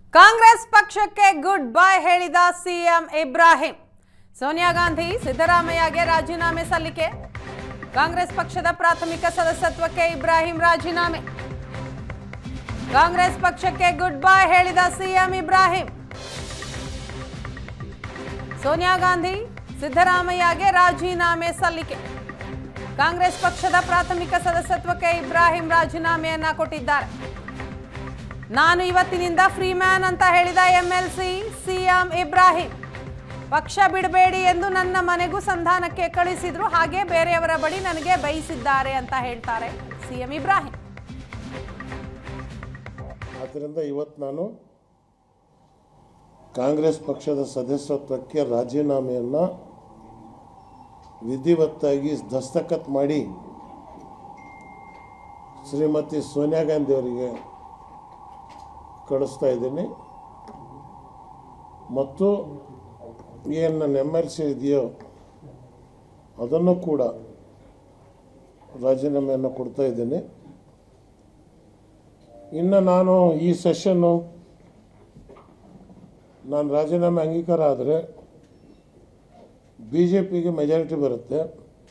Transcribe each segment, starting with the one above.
ಕಾಂಗ್ರೆಸ್ ಪಕ್ಷಕ್ಕೆ good bye ಹೇಳಿದ CM Ibrahim Sonia Gandhi ಸಿದ್ದರಾಮಯ್ಯಗೆ ರಾಜೀನಾಮೆ ಸಲ್ಲಿಕೆ ಕಾಂಗ್ರೆಸ್ ಪಕ್ಷದ ಪ್ರಾಥಮಿಕ ಸದಸ್ಯತ್ವಕ್ಕೆ ಇಬ್ರಾಹಿಂ ರಾಜೀನಾಮೆ ಕಾಂಗ್ರೆಸ್ ಪಕ್ಷಕ್ಕೆ ಗುಡ್ ಬೈ ಹೇಳಿದ ಸಿಎಂ ಇಬ್ರಾಹಿಂ ಸೋನಿಯಾ ಗಾಂಧಿ ಸಿದ್ದರಾಮಯ್ಯಗೆ ರಾಜೀನಾಮೆ ಸಲ್ಲಿಕೆ ಕಾಂಗ್ರೆಸ್ ಪಕ್ಷದ ಪ್ರಾಥಮಿಕ ಸದಸ್ಯತ್ವಕ್ಕೆ ಇಬ್ರಾಹಿಂ ರಾಜೀನಾಮೆಯನ್ನ ಕೊಟ್ಟಿದ್ದಾರೆ ನಾನು ಇವತ್ತಿನಿಂದ ಫ್ರೀ ಮ್ಯಾನ್ ಅಂತ ಹೇಳಿದ ಎಂಎಲ್ಸಿ ಸಿಎಂ ಇಬ್ರಾಹಿಂ ಪಕ್ಷ ಬಿಡಬೇಡಿ ಎಂದು ನನ್ನ ಮನೆಗೂ ಸಂಧಾನಕ್ಕೆ ಕಳಿಸಿದ್ರು ಹಾಗೆ ಬೇರೆಯವರ ಬಳಿ ನನಗೆ ಬಯಸಿದ್ದಾರೆ ಅಂತ ಹೇಳ್ತಾರೆ ಸಿಎಂ ಇಬ್ರಾಹಿಂ ಆದ್ದರಿಂದ ಇವತ್ತು ನಾನು ಕಾಂಗ್ರೆಸ್ ಪಕ್ಷದ ಸದಸ್ಯತ್ವಕ್ಕೆ ರಾಜೀನಾಮೆಯನ್ನು ವಿಧಿವತ್ತಾಗಿ ದಸ್ತಖತ್ ಮಾಡಿ ಶ್ರೀಮತಿ ಸೋನಿಯಾ ಗಾಂಧಿ ಅವರಿಗೆ ಕಳಿಸ್ತಾ ಇದ್ದೀನಿ ಮತ್ತು ಏನು ನನ್ನ ಎಮ್ ಎಲ್ ಸಿ ಇದೆಯೋ ಅದನ್ನು ಕೂಡ ರಾಜೀನಾಮೆಯನ್ನು ಕೊಡ್ತಾ ಇದ್ದೀನಿ ಇನ್ನು ನಾನು ಈ ಸೆಷನ್ನು ನಾನು ರಾಜೀನಾಮೆ ಅಂಗೀಕಾರ ಆದರೆ ಬಿ ಜೆ ಪಿಗೆ ಮೆಜಾರಿಟಿ ಬರುತ್ತೆ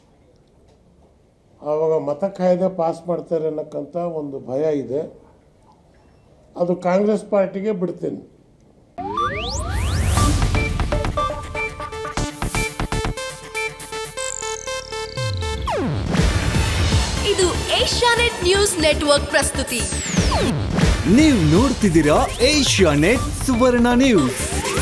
ಆವಾಗ ಮತ ಕಾಯ್ದೆ ಪಾಸ್ ಮಾಡ್ತಾರೆ ಅನ್ನಕ್ಕಂಥ ಒಂದು ಭಯ ಇದೆ ಅದು ಕಾಂಗ್ರೆಸ್ ಪಾರ್ಟಿಗೆ ಬಿಡ್ತೀನಿ ಇದು ಏಷ್ಯಾನೆಟ್ ನ್ಯೂಸ್ ನೆಟ್ವರ್ಕ್ ಪ್ರಸ್ತುತಿ ನೀವು ನೋಡ್ತಿದ್ದೀರಾ ಏಷ್ಯಾ ನೆಟ್ ಸುವರ್ಣ ನ್ಯೂಸ್